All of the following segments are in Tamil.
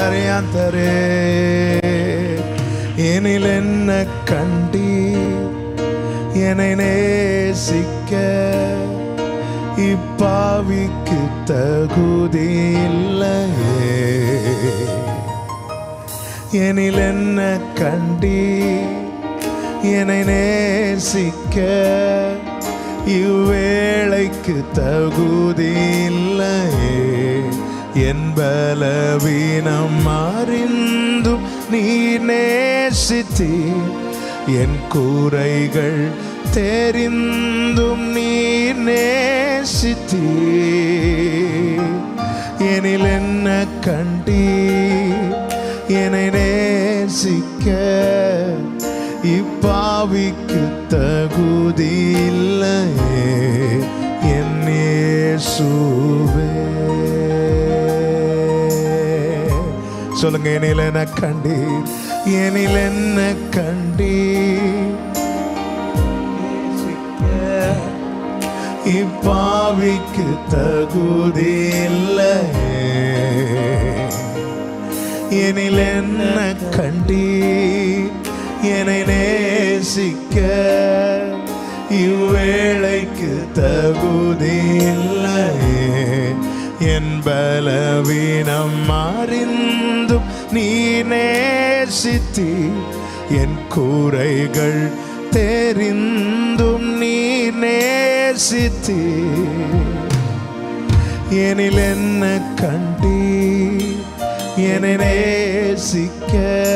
അറിയാത്തരേ എന്നിൽ എന്നെ കണ്ടി என்னை நேசிக்க இப்பாவிக்கு தகுதி இல்லையே எனில் என்ன கண்டி என்னை நேசிக்க இவ்வேளைக்கு தகுதி இல்லையே என் பலவீனம் அறிந்தும் நீ நேசித்தீர் என் கூரைகள் தெரிந்தும் நீ நேசித்தீர் எனில் என்ன கண்டி என்னை நேசிக்க இப்பாவிக்கு தகுதி இல்லையே என் இயேசுவே சொல்லுங்க எனில் என்ன கண்டி எனில் என்ன கண்டி இப்பாவிக்கு தகுதி இல்லையே எனில் என்ன கண்டி என்னை நேசிக்க இவ்வேளைக்கு தகுதி இல்லையே என் பலவீனம் அறிந்தும் நீ நேசித்தி என் கூரைகள் தெரிந்தும் நீ நேசித்தி எனில் என்ன கண்டி என்னை நேசிக்க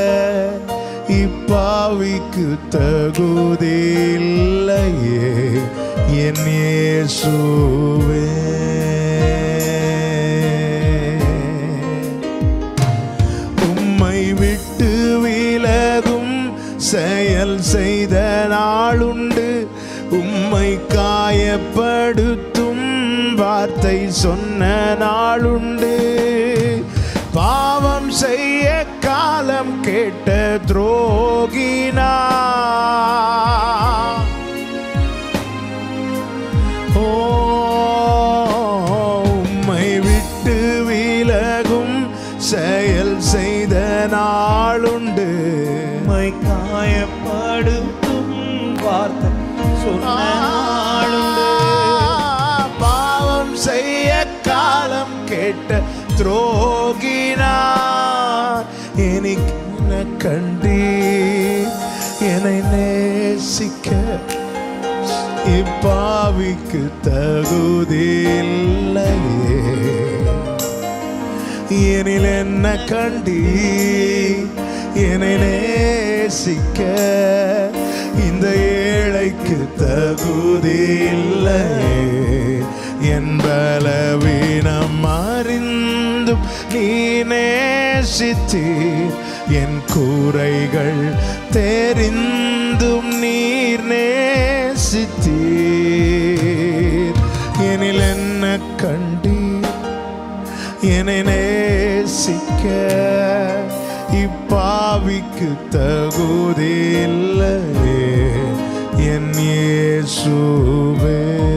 இப்பாவிக்கு தகுதி இல்லையே என் இயேசுவே உம்மை விட்டு விலகும் செயல் செய்த நாளுண்டு உம்மை காயப்படுத்தும் வார்த்தை சொன்ன நாளுண்டு பாவம் செய்ய காலம் கேட்ட துரோகினா ஓ உம்மை விட்டு விலகும் செயல் செய்த நாளுண்டு உம்மை காயப்படுத்தும் வார்த்தை சொன்ன நாளுண்டு பாவம் செய்ய காலம் கேட்ட துரோகினா எனக்கு என்ன கண்டி என்னை நேசிக்க இப்பாவிக்கு தகுதி இல்லையே எனில் என்ன கண்டி என்னை நேசிக்க இந்த ஏழைக்கு தகுதி இல்லையே என் பலவீனம் அறிந்தும் நீ நேசித்தீர் என் கூரைகள் தெரிந்தும் நீர் நேசித்தீர் எனில் என்ன கண்டீர் என்னை நேசிக்க இப்பாவிக்கு தகுதி இல்லையே என் இயேசுவே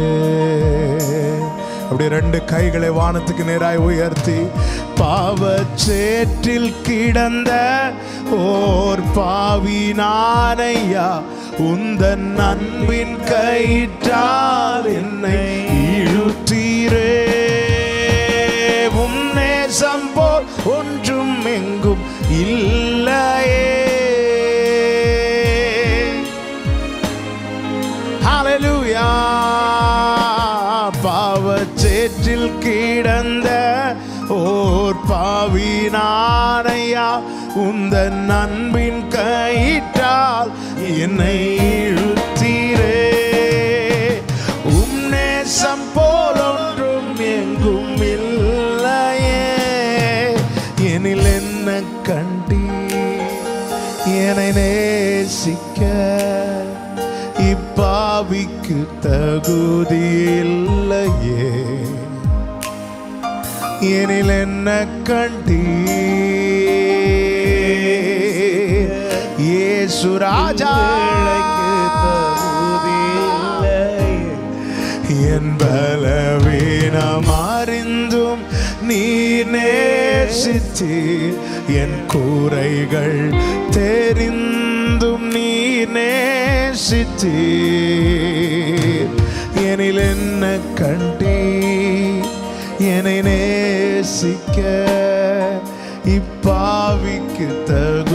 அப்படி ரெண்டு கைகளை வானத்துக்கு நேராய் உயர்த்தி பாவச்சேற்றில் கிடந்த ஓர் பாவி நானையா உந்தன் அன்பின் கயிற்றால் என்னை இழுத்தீரே உம் நேசம் போல் ஒன்றும் எங்கும் இல்லையே ஹalleluya பாவச்சேற்றில் கிடந்த ஓர் பாவி நானையா உந்தன் அன்பின் கயிற்றால் என்னை இழுத்தீரே உம் நேசம் போல் ஒன்றும் எங்கும் இல்லையே எனில் என்ன கண்டி என்னை நேசிக்க இப்பாவிக்கு தகுதி இல்லையே எனில் என்ன கண்டி இயேசு ராஜா தகுதி இல்லையே என் பலவீனம் அறிந்தும் நீ நேசித்தீர் நேசித்தீர் என் கூரைகள் தெரிந்தும் நீ நேசித்தீர் எனில் என்ன கண்டீ என்னை நேசிக்க இப்பாவிக்கு தகுதியானவரே